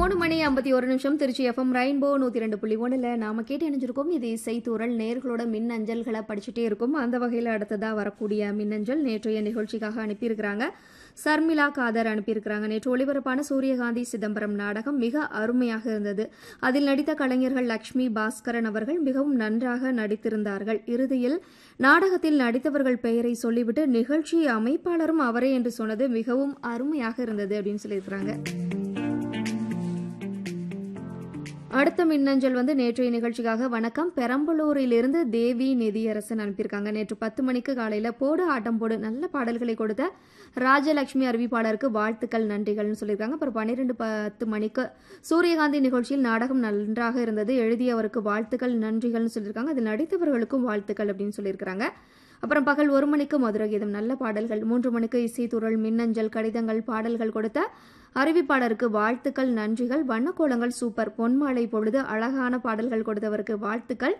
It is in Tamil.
மூணு மணி ஐம்பத்தி ஒரு நிமிஷம் திருச்சி எஃப்எம் ரெயின்போ நூற்றி ரெண்டு புள்ளி ஒன்றில் நாம கேட்டு இணைஞ்சிருக்கோம் இது இசைத்தூரல் நேர்களோட மின்னஞ்சல்களை படிச்சுட்டே இருக்கும் அந்த வகையில் அடுத்ததாக வரக்கூடிய மின்னஞ்சல் நேற்றைய நிகழ்ச்சிக்காக அனுப்பியிருக்கிறாங்க சர்மிளா காதர் அனுப்பியிருக்கிறாங்க நேற்று ஒளிபரப்பான சூரியகாந்தி சிதம்பரம் நாடகம் மிக அருமையாக இருந்தது அதில் நடித்த கலைஞர்கள் லக்ஷ்மி பாஸ்கரன் அவர்கள் மிகவும் நன்றாக நடித்திருந்தார்கள் இறுதியில் நாடகத்தில் நடித்தவர்கள் பெயரை சொல்லிவிட்டு நிகழ்ச்சி அமைப்பாளரும் அவரே என்று சொன்னது மிகவும் அருமையாக இருந்தது அப்படின்னு சொல்லியிருக்கிறாங்க அடுத்த மின்னஞ்சல் வந்து நேற்றைய நிகழ்ச்சிக்காக வணக்கம் பெரம்பலூரிலிருந்து தேவி நிதியரசன் அனுப்பியிருக்காங்க நேற்று பத்து மணிக்கு காலையில் போடு ஆட்டம் போடு நல்ல பாடல்களை கொடுத்த ராஜலட்சுமி அறிவிப்பாளருக்கு வாழ்த்துக்கள் நன்றிகள்னு சொல்லியிருக்காங்க அப்புறம் பன்னிரெண்டு பத்து மணிக்கு சூரியகாந்தி நிகழ்ச்சியில் நாடகம் நன்றாக இருந்தது எழுதியவருக்கு வாழ்த்துக்கள் நன்றிகள்னு சொல்லியிருக்காங்க அதில் நடித்தவர்களுக்கும் வாழ்த்துக்கள் அப்படின்னு சொல்லியிருக்காங்க அப்புறம் பகல் ஒரு மணிக்கு மதுர கீதம் நல்ல பாடல்கள் மூன்று மணிக்கு இசைத்துறள் மின்னஞ்சல் கடிதங்கள் பாடல்கள் கொடுத்த அறிவிப்பாளருக்கு வாழ்த்துக்கள் நன்றிகள் வண்ணக்கோலங்கள் சூப்பர் பொன்மாலை பொழுது அழகான பாடல்கள் கொடுத்தவருக்கு வாழ்த்துக்கள்